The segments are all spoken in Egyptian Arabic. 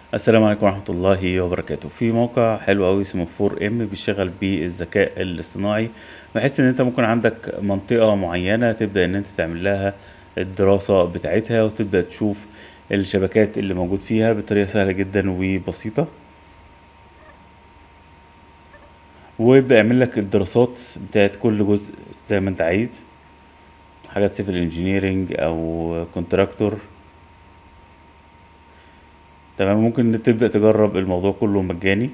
السلام عليكم ورحمة الله وبركاته في موقع حلو أوي اسمه فور ام بيشتغل بالذكاء الاصطناعي بحيث ان انت ممكن عندك منطقة معينة تبدأ ان انت تعمل لها الدراسة بتاعتها وتبدأ تشوف الشبكات اللي موجود فيها بطريقة سهلة جدا وبسيطة ويبدأ يعمل لك الدراسات بتاعت كل جزء زي ما انت عايز حاجات سيفل انجينيرينج او كونتراكتور تمام ممكن تبدأ تجرب الموضوع كله مجاني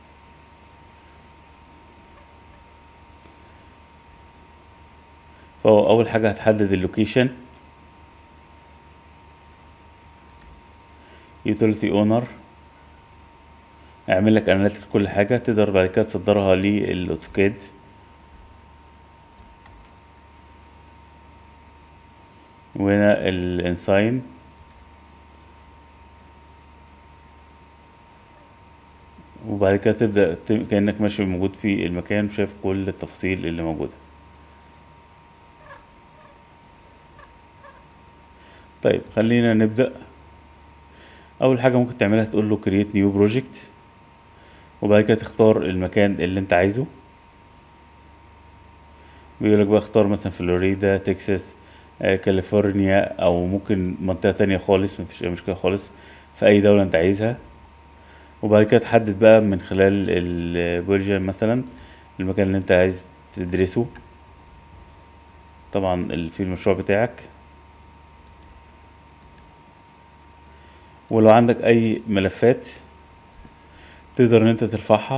فهو أول حاجة هتحدد اللوكيشن يوتيليتي اونر اعمل لك اناليتيك كل حاجة تقدر بعد كده تصدرها للاوتوكاد وهنا الانساين وبعد كده تبدأ ت- كأنك ماشي موجود في المكان وشايف كل التفاصيل اللي موجودة طيب خلينا نبدأ أول حاجة ممكن تعملها تقول له create new project وبعد كده تختار المكان اللي انت عايزه بيقولك بقى اختار مثلا فلوريدا تكساس آه، كاليفورنيا او ممكن منطقة تانية خالص مفيش اي مشكلة خالص في اي دولة انت عايزها وبعد كده تحدد بقى من خلال البولجن مثلا المكان اللي انت عايز تدرسه طبعا ال- في المشروع بتاعك ولو عندك اي ملفات تقدر ان انت ترفعها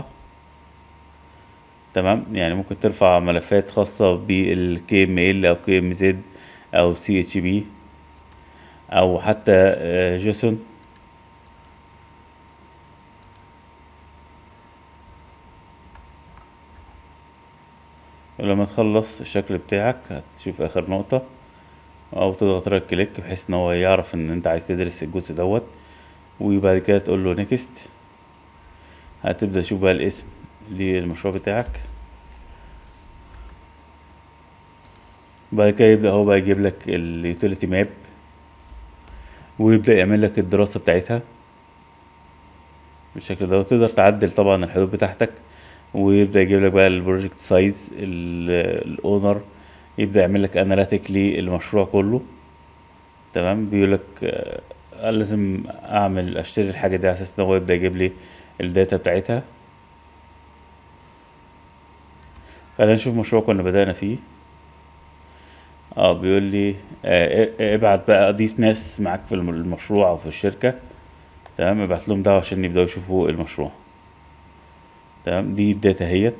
تمام يعني ممكن ترفع ملفات خاصة بال KML او KMZ او CHP او حتى آه، جيسون ولما تخلص الشكل بتاعك هتشوف اخر نقطة او تضغط رايت كليك بحيث ان هو يعرف ان انت عايز تدرس الجزء دوت وبعد كده تقول له نيكست هتبدأ تشوف بقى الاسم للمشروع بتاعك بعد كده يبدأ هو بقى يجيب لك اليوتيليتي ماب ويبدأ يعمل لك الدراسة بتاعتها بالشكل ده وتقدر تعدل طبعا الحدود بتاعتك ويبدأ يجيب لك بقى البروجكت سايز الاونر يبدأ يعمل لك اناليتيك للمشروع كله تمام بيقول لك آه، لازم اعمل اشتري الحاجة دي على اساس ان هو يبدأ يجيب لي الداتا بتاعتها خلينا نشوف مشروع كنا بدأنا فيه اه بيقول لي آه ا- ابعت بقى اضيف ناس معاك في الم- المشروع او في الشركة تمام ابعت لهم دعوة عشان يبدأوا يشوفوا المشروع تمام دي الداتا هيت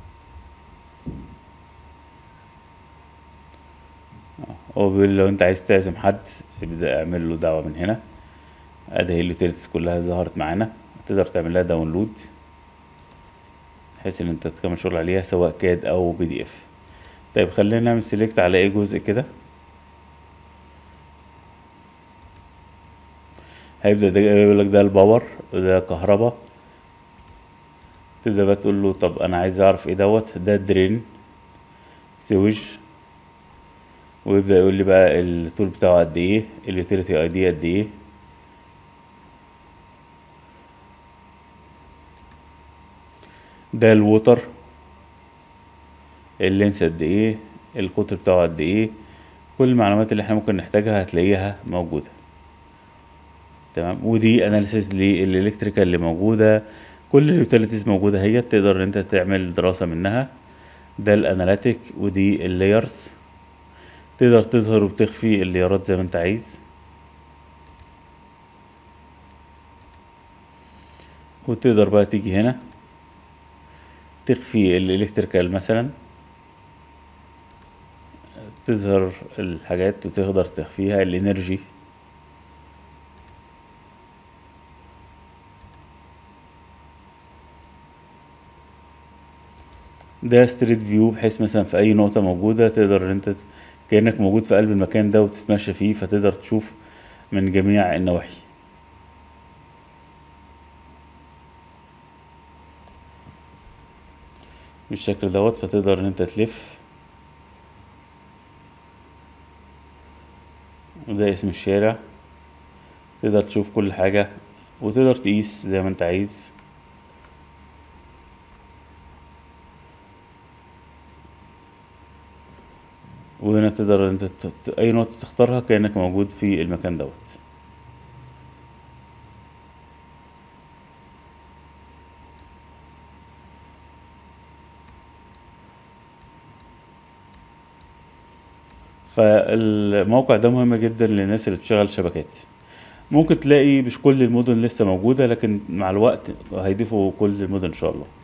هو بيقول لو انت عايز تعزم حد ابدأ اعمل له دعوة من هنا ادي هي اليوتيلتيز كلها ظهرت معانا تقدر تعمل لها داونلود بحيث ان انت تكمل شغل عليها سواء كاد او بي دي اف طيب خلينا نعمل سيلكت على اي جزء كده هيبدأ ده يقول لك ده الباور وده كهرباء تبدأ بقى تقول له طب انا عايز اعرف ايه دوت ده درين سويج ويبدأ يقول لي بقى الطول بتاعه قد ايه اليوتيليتي اي دي قد ايه ده الووتر اللينس قد ايه القطر بتاعه قد ايه كل المعلومات اللي احنا ممكن نحتاجها هتلاقيها موجودة تمام ودي اناليسيس للالكتريكال اللي موجودة كل اليوتيليتيز موجودة هي تقدر ان انت تعمل دراسة منها ده الاناليتيك ودي اللايرز تقدر تظهر وتخفي الليارات زي ما انت عايز وتقدر بقى تيجي هنا تخفي الالكتريكال مثلا تظهر الحاجات وتقدر تخفيها الانرجي ده ستريت فيو بحيث مثلا في اي نقطة موجودة تقدر ان انت ت- كأنك موجود في قلب المكان ده وتتمشى فيه فتقدر تشوف من جميع النواحي بالشكل دوت فتقدر ان انت تلف وده اسم الشارع تقدر تشوف كل حاجة وتقدر تقيس زي ما انت عايز وهنا تقدر انت ت- ت- اي نقطة تختارها كأنك موجود في المكان دوت فالموقع ده مهم جدا للناس اللي بتشتغل شبكات ممكن تلاقي مش كل المدن لسه موجودة لكن مع الوقت هيضيفوا كل المدن ان شاء الله